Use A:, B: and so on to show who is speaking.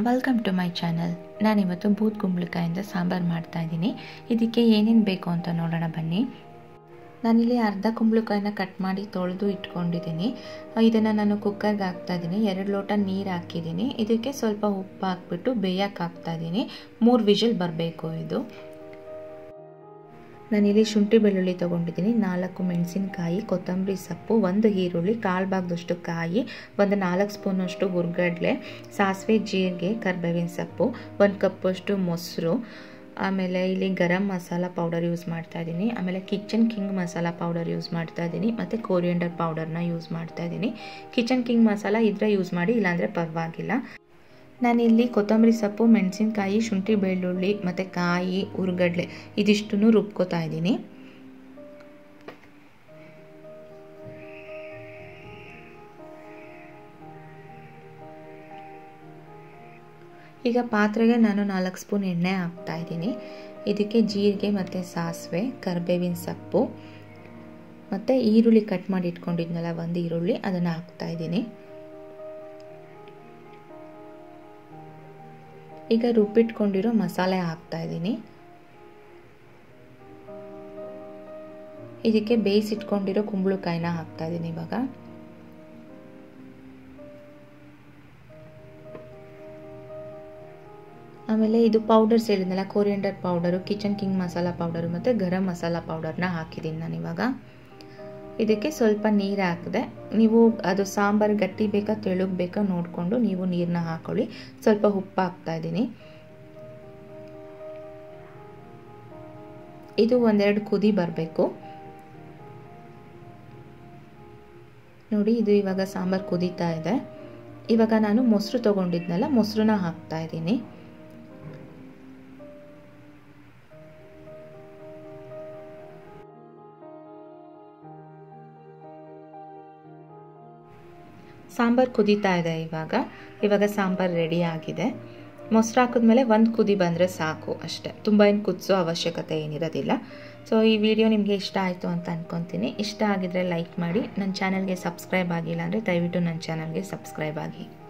A: welcome to my channel ನಾನಿವತ್ತು ಬೂತ್ ಕುಂಬಳಕಾಯಿಂದ ಸಾಂಬಾರು ಮಾಡ್ತಾ ಇದ್ದೀನಿ ಇದಕ್ಕೆ ಏನೇನು ಬೇಕು ಅಂತ ನೋಡೋಣ ಬನ್ನಿ ನಾನಿಲ್ಲಿ ಅರ್ಧ ಕುಂಬಳಕಾಯಿನ ಕಟ್ ಮಾಡಿ ತೊಳೆದು ಇಟ್ಕೊಂಡಿದ್ದೀನಿ ಇದನ್ನು ನಾನು ಕುಕ್ಕರ್ಗೆ ಹಾಕ್ತಾ ಇದ್ದೀನಿ ಎರಡು ಲೋಟ ನೀರು ಹಾಕಿದ್ದೀನಿ ಇದಕ್ಕೆ ಸ್ವಲ್ಪ ಉಪ್ಪು ಹಾಕ್ಬಿಟ್ಟು ಬೇಯಕ್ಕೆ ಹಾಕ್ತಾ ಇದ್ದೀನಿ ಮೂರು ವಿಷಲ್ ಬರಬೇಕು ಇದು ನಾನಿಲ್ಲಿ ಶುಂಠಿ ಬೆಳ್ಳುಳ್ಳಿ ತೊಗೊಂಡಿದ್ದೀನಿ ನಾಲ್ಕು ಮೆಣಸಿನಕಾಯಿ ಕೊತ್ತಂಬರಿ ಸೊಪ್ಪು ಒಂದು ಈರುಳ್ಳಿ ಕಾಲು ಭಾಗದಷ್ಟು ಕಾಯಿ ಒಂದು ನಾಲ್ಕು ಸ್ಪೂನಷ್ಟು ಹುರ್ಗಡ್ಲೆ ಸಾಸಿವೆ ಜೀರಿಗೆ ಕರ್ಬೇವಿನ ಸೊಪ್ಪು ಒಂದು ಕಪ್ಪಷ್ಟು ಮೊಸರು ಆಮೇಲೆ ಇಲ್ಲಿ ಗರಂ ಮಸಾಲ ಪೌಡರ್ ಯೂಸ್ ಮಾಡ್ತಾ ಇದ್ದೀನಿ ಆಮೇಲೆ kitchen king masala powder use ಮಾಡ್ತಾ ಇದ್ದೀನಿ ಮತ್ತು ಕೋರಿಯಂಡರ್ ಪೌಡರ್ನ ಯೂಸ್ ಮಾಡ್ತಾ ಇದ್ದೀನಿ ಕಿಚನ್ ಕಿಂಗ್ ಮಸಾಲ ಇದ್ರೆ ಯೂಸ್ ಮಾಡಿ ಇಲ್ಲಾಂದರೆ ಪರವಾಗಿಲ್ಲ ನಾನಿಲ್ಲಿ ಕೊತ್ತಂಬರಿ ಸೊಪ್ಪು ಮೆಣಸಿನ್ಕಾಯಿ ಶುಂಠಿ ಬೆಳ್ಳುಳ್ಳಿ ಮತ್ತು ಕಾಯಿ ಉರ್ಗಡ್ಲೆ ಇದಿಷ್ಟನ್ನು ರುಬ್ಕೋತಾ ಇದ್ದೀನಿ ಈಗ ಪಾತ್ರೆಗೆ ನಾನು ನಾಲ್ಕು ಸ್ಪೂನ್ ಎಣ್ಣೆ ಹಾಕ್ತಾ ಇದ್ದೀನಿ ಇದಕ್ಕೆ ಜೀರಿಗೆ ಮತ್ತು ಸಾಸಿವೆ ಕರಿಬೇವಿನ ಸೊಪ್ಪು ಮತ್ತು ಈರುಳ್ಳಿ ಕಟ್ ಮಾಡಿ ಇಟ್ಕೊಂಡಿದ್ನಲ್ಲ ಒಂದು ಈರುಳ್ಳಿ ಅದನ್ನು ಹಾಕ್ತಾ ಇದ್ದೀನಿ ಈಗ ರುಬ್ಬಿಟ್ಕೊಂಡಿರೋ ಮಸಾಲೆ ಹಾಕ್ತಾ ಇದ್ದೀನಿ ಇದಕ್ಕೆ ಬೇಯಿಸಿಟ್ಕೊಂಡಿರೋ ಕುಂಬಳಕಾಯಿನ ಹಾಕ್ತಾ ಇದ್ದೀನಿ ಇವಾಗ ಆಮೇಲೆ ಇದು ಪೌಡರ್ಸ್ ಹೇಳಿದ್ನಲ್ಲ coriander powder kitchen king masala powder ಮತ್ತು ಗರಂ ಮಸಾಲ ಪೌಡರ್ನ ಹಾಕಿದ್ದೀನಿ ನಾನು ಇವಾಗ ಇದಕ್ಕೆ ಸ್ವಲ್ಪ ನೀರು ಹಾಕಿದೆ ನೀವು ಅದು ಸಾಂಬಾರು ಗಟ್ಟಿ ಬೇಕಾ ತೆಳುಗ್ ಬೇಕಾ ನೋಡಿಕೊಂಡು ನೀವು ನೀರನ್ನ ಹಾಕೊಳ್ಳಿ ಸ್ವಲ್ಪ ಉಪ್ಪು ಹಾಕ್ತಾ ಇದ್ದೀನಿ ಇದು ಒಂದೆರಡು ಕುದಿ ಬರಬೇಕು ನೋಡಿ ಇದು ಇವಾಗ ಸಾಂಬಾರು ಕುದೀತಾ ಇದೆ ಇವಾಗ ನಾನು ಮೊಸರು ತೊಗೊಂಡಿದ್ನಲ್ಲ ಮೊಸರನ್ನ ಹಾಕ್ತಾ ಇದ್ದೀನಿ ಸಾಂಬಾರು ಕುದೀತಾ ಇದೆ ಇವಾಗ ಇವಾಗ ಸಾಂಬಾರು ರೆಡಿ ಆಗಿದೆ ಮೊಸರು ಹಾಕಿದ್ಮೇಲೆ ಒಂದು ಕುದಿ ಬಂದರೆ ಸಾಕು ಅಷ್ಟೇ ತುಂಬ ಏನು ಕುದಿಸೋ ಅವಶ್ಯಕತೆ ಏನಿರೋದಿಲ್ಲ ಸೊ ಈ ವಿಡಿಯೋ ನಿಮಗೆ ಇಷ್ಟ ಆಯಿತು ಅಂತ ಅಂದ್ಕೊತೀನಿ ಇಷ್ಟ ಆಗಿದ್ರೆ ಲೈಕ್ ಮಾಡಿ ನನ್ನ ಚಾನಲ್ಗೆ ಸಬ್ಸ್ಕ್ರೈಬ್ ಆಗಿಲ್ಲ ಅಂದರೆ ದಯವಿಟ್ಟು ನನ್ನ ಚಾನಲ್ಗೆ ಸಬ್ಸ್ಕ್ರೈಬ್ ಆಗಿ